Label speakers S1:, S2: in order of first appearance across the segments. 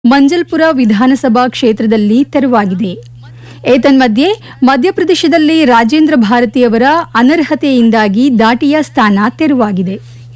S1: ಮಂಜಲ್ಪುರ ವಿಧಾನಸಭಾ ಕ್ಷೇತ್ರದಲ್ಲಿ ತೆರವಾಗಿದೆ ಏತನ್ಮಧ್ಯೆ ಮಧ್ಯಪ್ರದೇಶದಲ್ಲಿ ರಾಜೇಂದ್ರ ಭಾರತಿಯವರ ಅನರ್ಹತೆಯಿಂದಾಗಿ ದಾಟಿಯ ಸ್ಥಾನ ತೆರವಾಗಿದೆ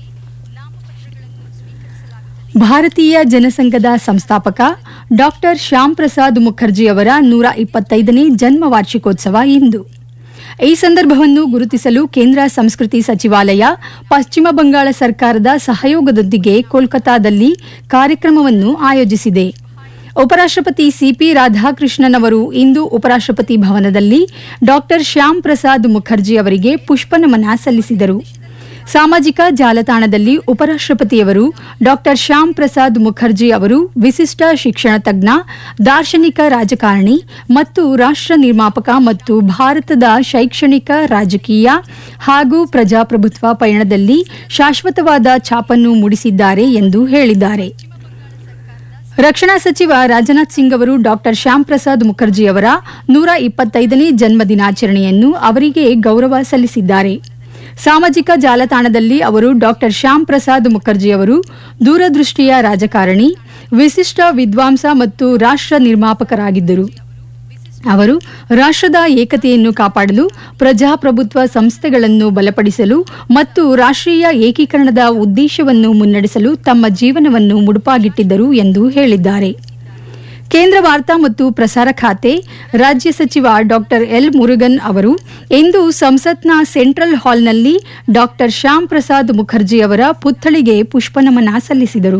S1: ಭಾರತೀಯ ಜನಸಂಘದ ಸಂಸ್ಥಾಪಕ ಡಾಕ್ಟರ್ ಶ್ಯಾಮ್ ಪ್ರಸಾದ್ ಮುಖರ್ಜಿ ಅವರ ನೂರ ಇಪ್ಪತ್ತೈದನೇ ಜನ್ಮ ವಾರ್ಷಿಕೋತ್ಸವ ಇಂದು ಈ ಸಂದರ್ಭವನ್ನು ಗುರುತಿಸಲು ಕೇಂದ್ರ ಸಂಸ್ಕೃತಿ ಸಚಿವಾಲಯ ಪಶ್ಚಿಮ ಬಂಗಾಳ ಸರ್ಕಾರದ ಸಹಯೋಗದೊಂದಿಗೆ ಕೋಲ್ಕತಾದಲ್ಲಿ ಕಾರ್ಯಕ್ರಮವನ್ನು ಆಯೋಜಿಸಿದೆ ಉಪರಾಷ್ಟ್ರಪತಿ ಸಿಪಿ ರಾಧಾಕೃಷ್ಣನ್ ಅವರು ಇಂದು ಉಪರಾಷ್ಟ್ರಪತಿ ಭವನದಲ್ಲಿ ಡಾಕ್ಟರ್ ಶ್ಯಾಮ್ ಪ್ರಸಾದ್ ಮುಖರ್ಜಿ ಅವರಿಗೆ ಪುಷ್ಪನಮನ ಸಲ್ಲಿಸಿದರು ಸಾಮಾಜಿಕ ಜಾಲತಾಣದಲ್ಲಿ ಉಪರಾಷ್ಟ್ರಪತಿಯವರು ಡಾಕ್ಟರ್ ಶ್ಯಾಮ್ ಪ್ರಸಾದ್ ಮುಖರ್ಜಿ ಅವರು ವಿಶಿಷ್ಟ ಶಿಕ್ಷಣ ತಜ್ಞ ದಾರ್ಶನಿಕ ರಾಜಕಾರಣಿ ಮತ್ತು ರಾಷ್ಟ್ರ ನಿರ್ಮಾಪಕ ಮತ್ತು ಭಾರತದ ಶೈಕ್ಷಣಿಕ ರಾಜಕೀಯ ಹಾಗೂ ಪ್ರಜಾಪ್ರಭುತ್ವ ಪಯಣದಲ್ಲಿ ಶಾಶ್ವತವಾದ ಛಾಪನ್ನು ಮೂಡಿಸಿದ್ದಾರೆ ಎಂದು ಹೇಳಿದ್ದಾರೆ ರಕ್ಷಣಾ ಸಚಿವ ರಾಜನಾಥ್ ಸಿಂಗ್ ಅವರು ಡಾಕ್ಟರ್ ಶ್ಯಾಮ್ ಪ್ರಸಾದ್ ಮುಖರ್ಜಿ ಅವರ ನೂರ ಇಪ್ಪತ್ತೈದನೇ ಜನ್ಮ ದಿನಾಚರಣೆಯನ್ನು ಅವರಿಗೆ ಗೌರವ ಸಲ್ಲಿಸಿದ್ದಾರೆ ಸಾಮಾಜಿಕ ಜಾಲತಾಣದಲ್ಲಿ ಅವರು ಡಾಕ್ಟರ್ ಶ್ಯಾಮ್ ಪ್ರಸಾದ್ ಮುಖರ್ಜಿ ಅವರು ದೂರದೃಷ್ಟಿಯ ರಾಜಕಾರಣಿ ವಿಶಿಷ್ಟ ವಿದ್ವಾಂಸ ಮತ್ತು ರಾಷ್ಟ್ರ ನಿರ್ಮಾಪಕರಾಗಿದ್ದರು ಅವರು ರಾಷ್ಟ್ರದ ಏಕತೆಯನ್ನು ಕಾಪಾಡಲು ಪ್ರಜಾಪ್ರಭುತ್ವ ಸಂಸ್ಥೆಗಳನ್ನು ಬಲಪಡಿಸಲು ಮತ್ತು ರಾಷ್ಟ್ರೀಯ ಏಕೀಕರಣದ ಉದ್ದೇಶವನ್ನು ಮುನ್ನಡೆಸಲು ತಮ್ಮ ಜೀವನವನ್ನು ಮುಡುಪಾಗಿಟ್ಟಿದ್ದರು ಎಂದು ಹೇಳಿದ್ದಾರೆ ಕೇಂದ್ರ ವಾರ್ತಾ ಮತ್ತು ಪ್ರಸಾರ ಖಾತೆ ರಾಜ್ಯ ಸಚಿವ ಡಾಕ್ಟರ್ ಎಲ್ ಮುರುಗನ್ ಅವರು ಇಂದು ಸಂಸತ್ನ ಸೆಂಟ್ರಲ್ ಹಾಲ್ನಲ್ಲಿ ಡಾಕ್ಟರ್ ಶ್ಯಾಮ್ ಪ್ರಸಾದ್ ಮುಖರ್ಜಿ ಅವರ ಪುತ್ಥಳಿಗೆ ಪುಷ್ಪನಮನ ಸಲ್ಲಿಸಿದರು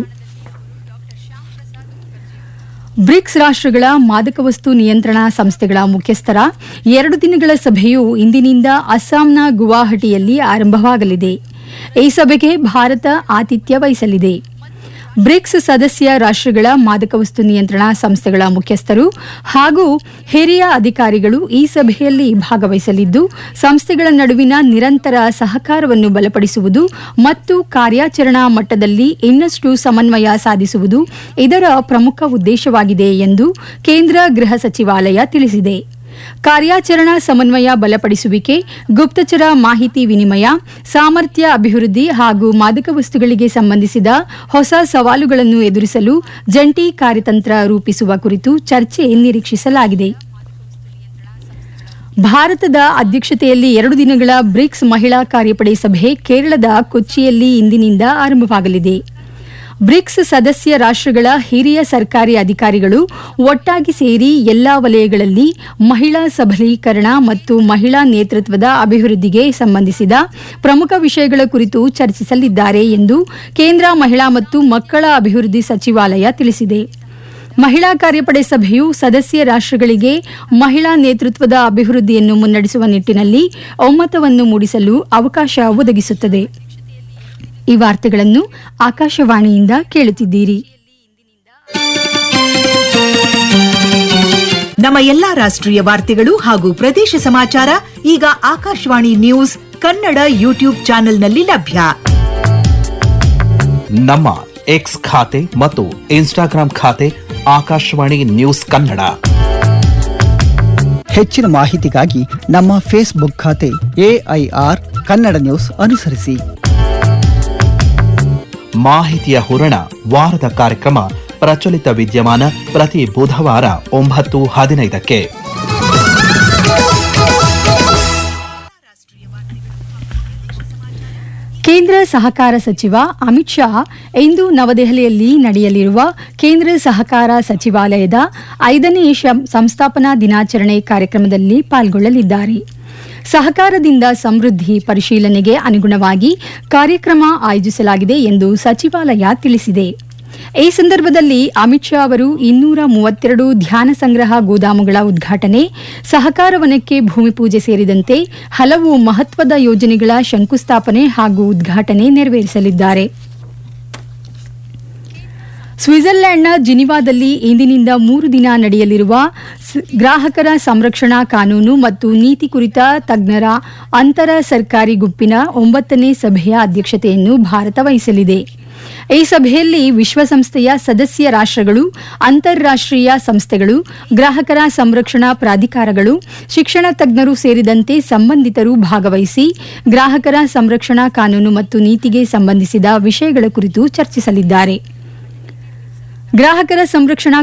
S1: ಬ್ರಿಕ್ಸ್ ರಾಷ್ಟ್ರಗಳ ಮಾದಕ ವಸ್ತು ನಿಯಂತ್ರಣ ಸಂಸ್ಥೆಗಳ ಮುಖ್ಯಸ್ಥರ ಎರಡು ದಿನಗಳ ಸಭೆಯು ಇಂದಿನಿಂದ ಅಸ್ಸಾಂನ ಗುವಾಹಟಿಯಲ್ಲಿ ಆರಂಭವಾಗಲಿದೆ ಈ ಸಭೆಗೆ ಭಾರತ ಆತಿಥ್ಯ ವಹಿಸಲಿದೆ ಬ್ರಿಕ್ಸ್ ಸದಸ್ಯ ರಾಷ್ಟ್ರಗಳ ಮಾದಕ ವಸ್ತು ನಿಯಂತ್ರಣ ಸಂಸ್ಥೆಗಳ ಮುಖ್ಯಸ್ಥರು ಹಾಗೂ ಹಿರಿಯ ಅಧಿಕಾರಿಗಳು ಈ ಸಭೆಯಲ್ಲಿ ಭಾಗವಹಿಸಲಿದ್ದು ಸಂಸ್ಥೆಗಳ ನಡುವಿನ ನಿರಂತರ ಸಹಕಾರವನ್ನು ಬಲಪಡಿಸುವುದು ಮತ್ತು ಕಾರ್ಯಾಚರಣಾ ಮಟ್ಟದಲ್ಲಿ ಇನ್ನಷ್ಟು ಸಮನ್ವಯ ಸಾಧಿಸುವುದು ಇದರ ಪ್ರಮುಖ ಉದ್ದೇಶವಾಗಿದೆ ಎಂದು ಕೇಂದ್ರ ಗೃಹ ಸಚಿವಾಲಯ ತಿಳಿಸಿದೆ ಕಾರ್ಯಾಚರಣಾ ಸಮನ್ವಯ ಬಲಪಡಿಸುವಿಕೆ ಗುಪ್ತಚರ ಮಾಹಿತಿ ವಿನಿಮಯ ಸಾಮರ್ಥ್ಯ ಅಭಿವೃದ್ಧಿ ಹಾಗೂ ಮಾದಕ ವಸ್ತುಗಳಿಗೆ ಸಂಬಂಧಿಸಿದ ಹೊಸ ಸವಾಲುಗಳನ್ನು ಎದುರಿಸಲು ಜಂಟಿ ಕಾರ್ಯತಂತ್ರ ರೂಪಿಸುವ ಕುರಿತು ಚರ್ಚೆ ನಿರೀಕ್ಷಿಸಲಾಗಿದೆ ಭಾರತದ ಅಧ್ಯಕ್ಷತೆಯಲ್ಲಿ ಎರಡು ದಿನಗಳ ಬ್ರಿಕ್ಸ್ ಮಹಿಳಾ ಕಾರ್ಯಪಡೆ ಸಭೆ ಕೇರಳದ ಕೊಚ್ಚಿಯಲ್ಲಿ ಇಂದಿನಿಂದ ಆರಂಭವಾಗಲಿದೆ ಬ್ರಿಕ್ಸ್ ಸದಸ್ಯ ರಾಷ್ಟ್ರಗಳ ಹಿರಿಯ ಸರ್ಕಾರಿ ಅಧಿಕಾರಿಗಳು ಒಟ್ಟಾಗಿ ಸೇರಿ ಎಲ್ಲಾ ವಲಯಗಳಲ್ಲಿ ಮಹಿಳಾ ಸಬಲೀಕರಣ ಮತ್ತು ಮಹಿಳಾ ನೇತೃತ್ವದ ಅಭಿವೃದ್ಧಿಗೆ ಸಂಬಂಧಿಸಿದ ಪ್ರಮುಖ ವಿಷಯಗಳ ಕುರಿತು ಚರ್ಚಿಸಲಿದ್ದಾರೆ ಎಂದು ಕೇಂದ್ರ ಮಹಿಳಾ ಮತ್ತು ಮಕ್ಕಳ ಅಭಿವೃದ್ಧಿ ಸಚಿವಾಲಯ ತಿಳಿಸಿದೆ ಮಹಿಳಾ ಕಾರ್ಯಪಡೆ ಸಭೆಯು ಸದಸ್ಯ ರಾಷ್ಟ್ರಗಳಿಗೆ ಮಹಿಳಾ ನೇತೃತ್ವದ ಅಭಿವೃದ್ಧಿಯನ್ನು ಮುನ್ನಡೆಸುವ ನಿಟ್ಟಿನಲ್ಲಿ ಒಮ್ಮತವನ್ನು ಮೂಡಿಸಲು ಅವಕಾಶ ಒದಗಿಸುತ್ತದೆ ಈ ವಾರ್ತೆಗಳನ್ನು ಆಕಾಶವಾಣಿಯಿಂದ ಕೇಳುತ್ತಿದ್ದೀರಿ
S2: ನಮ್ಮ ಎಲ್ಲಾ ರಾಷ್ಟ್ರೀಯ ವಾರ್ತೆಗಳು ಹಾಗೂ ಪ್ರದೇಶ ಸಮಾಚಾರ ಈಗ ಆಕಾಶವಾಣಿ ನ್ಯೂಸ್ ಕನ್ನಡ ಯೂಟ್ಯೂಬ್ ಚಾನೆಲ್ನಲ್ಲಿ ಲಭ್ಯ
S3: ನಮ್ಮ ಎಕ್ಸ್ ಖಾತೆ ಮತ್ತು ಇನ್ಸ್ಟಾಗ್ರಾಂ ಖಾತೆ ಆಕಾಶವಾಣಿ ನ್ಯೂಸ್ ಕನ್ನಡ
S4: ಹೆಚ್ಚಿನ ಮಾಹಿತಿಗಾಗಿ ನಮ್ಮ ಫೇಸ್ಬುಕ್ ಖಾತೆ ಎಐಆರ್ ಕನ್ನಡ ನ್ಯೂಸ್ ಅನುಸರಿಸಿ
S3: ಮಾಹಿತಿಯ ಹೂರಣ ವಾರದ ಕಾರ್ಯಕ್ರಮ ಪ್ರಚಲಿತ ವಿದ್ಯಮಾನ ಪ್ರತಿ ಬುಧವಾರ ಒಂಬತ್ತು ಹದಿನೈದಕ್ಕೆ
S1: ಕೇಂದ್ರ ಸಹಕಾರ ಸಚಿವ ಅಮಿತ್ ಶಾ ಇಂದು ನವದೆಹಲಿಯಲ್ಲಿ ನಡೆಯಲಿರುವ ಕೇಂದ್ರ ಸಹಕಾರ ಸಚಿವಾಲಯದ ಐದನೇ ಶಂ- ಸಂಸ್ಥಾಪನಾ ದಿನಾಚರಣೆ ಕಾರ್ಯಕ್ರಮದಲ್ಲಿ ಪಾಲ್ಗೊಳ್ಳಲಿದ್ದಾರೆ ಸಹಕಾರದಿಂದ ಸಮೃದ್ಧಿ ಪರಿಶೀಲನೆಗೆ ಅನುಗುಣವಾಗಿ ಕಾರ್ಯಕ್ರಮ ಆಯೋಜಿಸಲಾಗಿದೆ ಎಂದು ಸಚಿವಾಲಯ ತಿಳಿಸಿದೆ ಈ ಸಂದರ್ಭದಲ್ಲಿ ಅಮಿತ್ ಶಾ ಅವರು ಇನ್ನೂರ ಮೂವತ್ತೆರಡು ಧ್ಯಾನ ಸಂಗ್ರಹ ಗೋದಾಮುಗಳ ಉದ್ಘಾಟನೆ ಸಹಕಾರ ವನಕ್ಕೆ ಭೂಮಿ ಪೂಜೆ ಸೇರಿದಂತೆ ಹಲವು ಮಹತ್ವದ ಯೋಜನೆಗಳ ಶಂಕುಸ್ಥಾಪನೆ ಹಾಗೂ ಉದ್ಘಾಟನೆ ನೆರವೇರಿಸಲಿದ್ದಾರೆ ಸ್ವಿಟ್ಜರ್ಲೆಂಡ್ನ ಜಿನಿವಾದಲ್ಲಿ ಇಂದಿನಿಂದ ಮೂರು ದಿನ ನಡೆಯಲಿರುವ ಸ್- ಗ್ರಾಹಕರ ಸಂರಕ್ಷಣಾ ಕಾನೂನು ಮತ್ತು ನೀತಿ ಕುರಿತ ತಜ್ಞರ ಅಂತರ ಸರ್ಕಾರಿ ಗುಂಪಿನ ಒಂಬತ್ತನೇ ಸಭೆಯ ಅಧ್ಯಕ್ಷತೆಯನ್ನು ಭಾರತ ವಹಿಸಲಿದೆ ಈ ಸಭೆಯಲ್ಲಿ ವಿಶ್ವಸಂಸ್ಥೆಯ ಸದಸ್ಯ ರಾಷ್ಟ್ರಗಳು ಅಂತಾರಾಷ್ಟ್ರೀಯ ಸಂಸ್ಥೆಗಳು ಗ್ರಾಹಕರ ಸಂರಕ್ಷಣಾ ಪ್ರಾಧಿಕಾರಗಳು ಶಿಕ್ಷಣ ತಜ್ಞರು ಸೇರಿದಂತೆ ಸಂಬಂಧಿತರು ಭಾಗವಹಿಸಿ ಗ್ರಾಹಕರ ಸಂರಕ್ಷಣಾ ಕಾನೂನು ಮತ್ತು ನೀತಿಗೆ ಸಂಬಂಧಿಸಿದ ವಿಷಯಗಳ ಕುರಿತು ಚರ್ಚಿಸಲಿದ್ದಾರೆ ಗ್ರಾಹಕರ ಸಂರಕ್ಷಣಾ